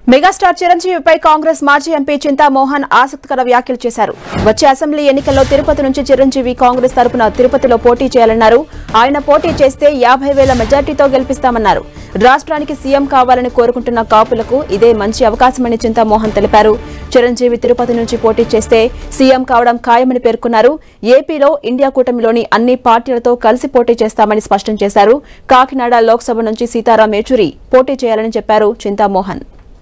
megastar చిరంజీవిపై Congress మాజీ MP Chintamohan ఆసక్తికర వ్యాఖ్యలు చేశారు వచ్చే అసెంబ్లీ ఎన్నికల్లో తిరుపతి నుంచి చిరంజీవి కాంగ్రెస్ తరపున తిరుపతిలో పోటీ చేయాలన్నారు ఆయన పోటీ చేస్తే యాభై వేల మెజార్టీతో గెలిపిస్తామన్నారు రాష్ట్రానికి సీఎం కావాలని కోరుకుంటున్న కాపులకు ఇదే మంచి అవకాశమని చింతామోహన్ తెలిపారు చిరంజీవి తిరుపతి నుంచి పోటీ చేస్తే సీఎం కావడం ఖాయమని పేర్కొన్నారు ఏపీలో ఇండియా కూటమిలోని అన్ని పార్టీలతో కలిసి పోటీ చేస్తామని స్పష్టం చేశారు కాకినాడ లోక్సభ నుంచి సీతారాం యేచూరి పోటీ చేయాలని చెప్పారు చింతామోహన్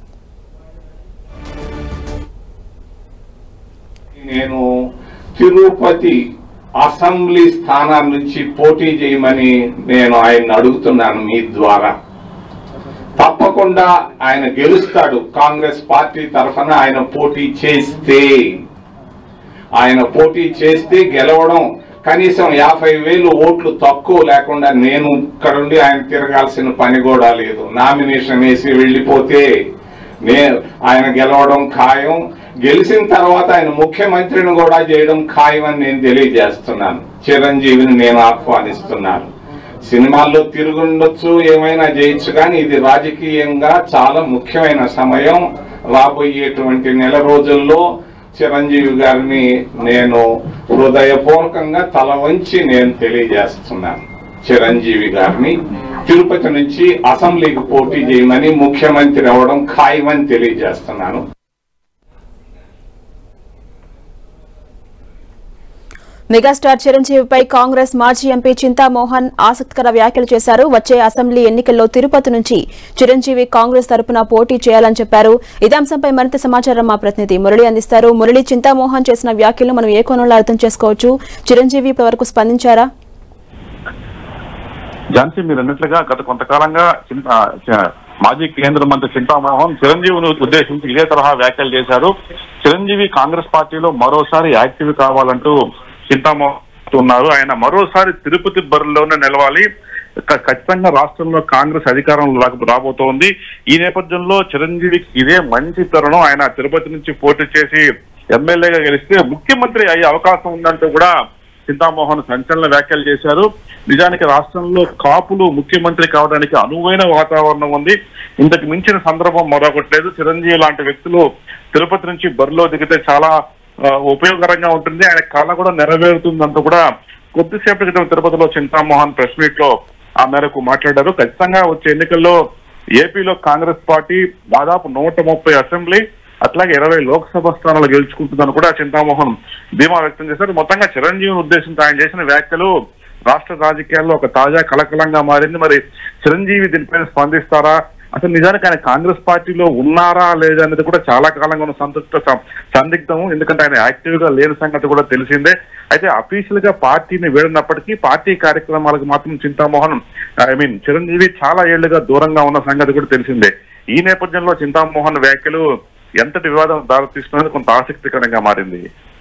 నేను తిరుపతి అసెంబ్లీ స్థానం నుంచి పోటీ చేయమని నేను ఆయన అడుగుతున్నాను మీ ద్వారా తప్పకుండా ఆయన గెలుస్తాడు కాంగ్రెస్ పార్టీ తరఫున ఆయన పోటీ చేస్తే ఆయన పోటీ చేస్తే గెలవడం కనీసం యాభై వేలు ఓట్లు తక్కువ లేకుండా నేను ఇక్కడుండి ఆయన తిరగాల్సిన పని కూడా లేదు నామినేషన్ వేసి వెళ్ళిపోతే నే ఆయన గెలవడం ఖాయం గెలిచిన తర్వాత ఆయన ముఖ్యమంత్రిని కూడా చేయడం ఖాయం అని నేను తెలియజేస్తున్నాను చిరంజీవిని నేను ఆహ్వానిస్తున్నాను సినిమాల్లో తిరుగుండొచ్చు ఏమైనా చేయొచ్చు కానీ ఇది రాజకీయంగా చాలా ముఖ్యమైన సమయం రాబోయేటువంటి నెల రోజుల్లో చిరంజీవి గారిని నేను హృదయపూర్వకంగా తల వంచి నేను తెలియజేస్తున్నాను చిరంజీవి గారిని తిరుపతి నుంచి అసెంబ్లీకి పోటీ చేయమని ముఖ్యమంత్రి అవ్వడం ఖాయమని తెలియజేస్తున్నాను మెగాస్టార్ చిరంజీవిపై కాంగ్రెస్ మాజీ ఎంపీ చింతామోహన్ ఆసక్తికర వ్యాఖ్యలు చేశారు వచ్చే అసెంబ్లీ ఎన్నికల్లో తిరుపతి నుంచి చిరంజీవి కాంగ్రెస్ తరపున పోటీ చేయాలని చెప్పారు ఇదే అంశంపై మరింత సమాచారం మా ప్రతినిధి మురళి అందిస్తారు మురళి చింతామోహన్ చేసిన వ్యాఖ్యలు మనం ఏ కోణంలో అర్థం చేసుకోవచ్చు చిరంజీవి ఇప్పటివరకు స్పందించారా ఝాన్సీ మీరు అన్నట్లుగా గత కొంతకాలంగా చిన్- ఆ, చ- మాజీ కేంద్ర మంత్రి చింతామోహన్ చిరంజీవిని ఉద్దేశించి ఇదే తరహా వ్యాఖ్యలు చేశారు చిరంజీవి కాంగ్రెస్ పార్టీలో మరోసారి యాక్టివ్ కావాలంటూ చింతామోహన్ ఉన్నారు ఆయన మరోసారి తిరుపతి బరిలోనే నిలవాలి క- ఖచ్చితంగా రాష్ట్రంలో కాంగ్రెస్ అధికారంలో రాక- రాబోతోంది ఈ నేపథ్యంలో చిరంజీవికి ఇదే మంచి తరుణం ఆయన తిరుపతి నుంచి పోటీ చేసి ఎమ్మెల్యేగా గెలిస్తే ముఖ్యమంత్రి అయ్యే అవకాశం ఉందంటూ కూడా చింతామోహన్ సంచలన వ్యాఖ్యలు చేశారు నిజానికి రాష్ట్రంలో కాపులు ముఖ్యమంత్రి కావడానికి అనువైన వాతావరణం ఉంది ఇంతకు మించిన సందర్భం మరొకటి లేదు చిరంజీవి లాంటి వ్యక్తులు తిరుపతి నుంచి బరిలో దిగితే చాలా ఆ, ఉపయోగకరంగా ఉంటుంది ఆయన కళ కూడా నెరవేరుతుందంటూ కూడా కొద్దిసేపటి క్రితం తిరుపతిలో చింతామోహన్ ప్రెస్ మీట్ లో ఆ మేరకు మాట్లాడారు ఖచ్చితంగా వచ్చే ఎన్నికల్లో ఏపీలో కాంగ్రెస్ పార్టీ దాదాపు నూట ముప్పై అసెంబ్లీ అట్లాగే ఇరవై లోక్సభ స్థానాలు గెలుచుకుంటుందని కూడా చింతామోహన్ ధీమా వ్యక్తం చేశారు మొత్తంగా చిరంజీవిని ఉద్దేశించి ఆయన చేసిన వ్యాఖ్యలు రాష్ట్ర రాజకీయాల్లో ఒక తాజా కలకలంగా మారింది మరి చిరంజీవి దీనిపైన స్పందిస్తారా అసలు నిజానికి ఆయన కాంగ్రెస్ పార్టీలో ఉన్నారా లేదా అనేది కూడా చాలా కాలంగా ఉన్న సంతృప్త సం- సందిగ్ధం ఎందుకంటే ఆయన యాక్టివ్ గా లేని సంగతి కూడా తెలిసిందే అయితే అఫీషియల్ గా పార్టీని వీడినప్పటికీ పార్టీ కార్యక్రమాలకు మాత్రం చింతామోహన్ ఐ మీన్ చిరంజీవి చాలా ఏళ్లుగా దూరంగా ఉన్న సంగతి కూడా తెలిసిందే ఈ నేపథ్యంలో చింతామోహన్ వ్యాఖ్యలు ఎంతటి వివాదం దారితీస్తున్నది కొంత ఆసక్తికరంగా మారింది